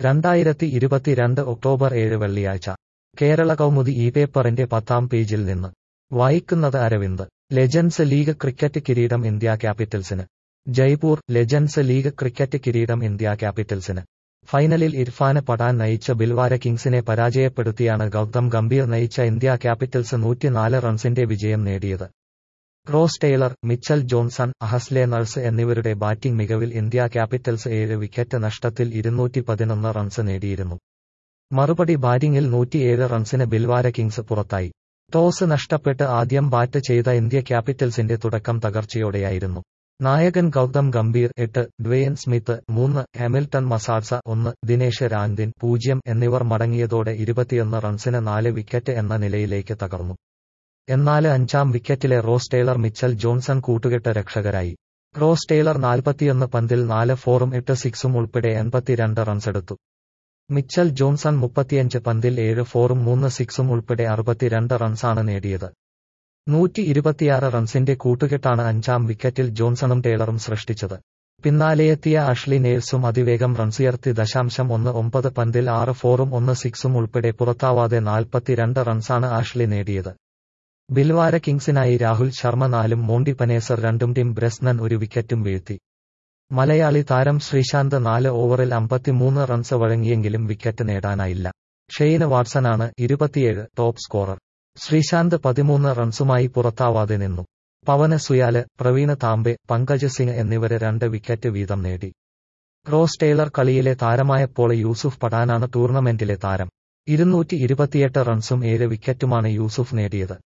രണ്ടായിരത്തി ഇരുപത്തിരണ്ട് ഒക്ടോബർ ഏഴ് വെള്ളിയാഴ്ച കേരള കൗമുദി ഈ പേപ്പറിന്റെ പത്താം പേജിൽ നിന്ന് വായിക്കുന്നത് അരവിന്ദ് ലെജൻസ് ലീഗ് ക്രിക്കറ്റ് കിരീടം ഇന്ത്യ ക്യാപിറ്റൽസിന് ജയ്പൂർ ലെജൻസ് ലീഗ് ക്രിക്കറ്റ് കിരീടം ഇന്ത്യ ക്യാപിറ്റൽസിന് ഫൈനലിൽ ഇർഫാന് പഠാൻ നയിച്ച ബിൽവാര കിങ്സിനെ പരാജയപ്പെടുത്തിയാണ് ഗൗതം ഗംഭീർ നയിച്ച ഇന്ത്യ ക്യാപിറ്റൽസ് നൂറ്റിനാല് റൺസിന്റെ വിജയം നേടിയത് Ross Taylor Mitchell Johnson Ashley Nurse എന്നിവരുടെ ബാറ്റിംഗ് മികവിൽ ഇന്ത്യ ക്യാപിറ്റൽസ് ഏഴ് വിക്കറ്റ് നഷ്ടത്തിൽ ഇരുന്നൂറ്റി പതിനൊന്ന് റൺസ് നേടിയിരുന്നു മറുപടി ബാറ്റിംഗിൽ നൂറ്റിയേഴ് റൺസിന് ബിൽവാര കിങ്സ് പുറത്തായി ടോസ് നഷ്ടപ്പെട്ട് ആദ്യം ബാറ്റ് ചെയ്ത ഇന്ത്യ ക്യാപിറ്റൽസിന്റെ തുടക്കം തകർച്ചയോടെയായിരുന്നു നായകൻ ഗൗതം ഗംഭീർ എട്ട് ഡ്വെയൻ സ്മിത്ത് മൂന്ന് ഹാമിൽട്ടൺ മസാഡ്സ ഒന്ന് ദിനേശ് രാൻദിൻ പൂജ്യം എന്നിവർ മടങ്ങിയതോടെ ഇരുപത്തിയൊന്ന് റൺസിന് നാല് വിക്കറ്റ് എന്ന നിലയിലേക്ക് തകർന്നു എന്നാൽ അഞ്ചാം വിക്കറ്റിലെ റോസ് ടേലർ മിച്ചൽ ജോൺസൺ കൂട്ടുകെട്ട് രക്ഷകരായി റോസ് ടേലർ നാൽപ്പത്തിയൊന്ന് പന്തിൽ നാല് ഫോറും എട്ട് സിക്സും ഉൾപ്പെടെ എൺപത്തിരണ്ട് റൺസെടുത്തു മിച്ചൽ ജോൺസൺ മുപ്പത്തിയഞ്ച് പന്തിൽ ഏഴ് ഫോറും മൂന്ന് സിക്സും ഉൾപ്പെടെ അറുപത്തിരണ്ട് റൺസാണ് നേടിയത് നൂറ്റി ഇരുപത്തിയാറ് റൺസിന്റെ കൂട്ടുകെട്ടാണ് അഞ്ചാം വിക്കറ്റിൽ ജോൺസണും ടേലറും സൃഷ്ടിച്ചത് പിന്നാലെയെത്തിയ അഷ്ലി നേഴ്സും അതിവേഗം റൺസുയർത്തി ദശാംശം ഒന്ന് ഒമ്പത് പന്തിൽ ആറ് ഫോറും ഒന്ന് സിക്സും ഉൾപ്പെടെ പുറത്താവാതെ നാൽപ്പത്തിരണ്ട് റൺസാണ് ആഷ്ലി നേടിയത് ബിൽവാര കിങ്സിനായി രാഹുൽ ശർമ്മ നാലും മോണ്ടി പനേസർ രണ്ടും ടിം ബ്രെസ്നൻ ഒരു വിക്കറ്റും വീഴ്ത്തി മലയാളി താരം ശ്രീശാന്ത് നാല് ഓവറിൽ അമ്പത്തിമൂന്ന് റൺസ് വഴങ്ങിയെങ്കിലും വിക്കറ്റ് നേടാനായില്ല ഷെയ്ന് വാട്സനാണ് ഇരുപത്തിയേഴ് ടോപ്പ് സ്കോറർ ശ്രീശാന്ത് പതിമൂന്ന് റൺസുമായി പുറത്താവാതെ നിന്നു പവന സുയാല് പ്രവീണ് താംബെ പങ്കജ് സിംഗ് എന്നിവര് രണ്ട് വിക്കറ്റ് വീതം നേടി റോസ് ടേലർ കളിയിലെ താരമായപ്പോൾ യൂസുഫ് പഠാനാണ് ടൂർണമെന്റിലെ താരം ഇരുന്നൂറ്റി ഇരുപത്തിയെട്ട് റൺസും ഏഴ് വിക്കറ്റുമാണ് യൂസുഫ് നേടിയത്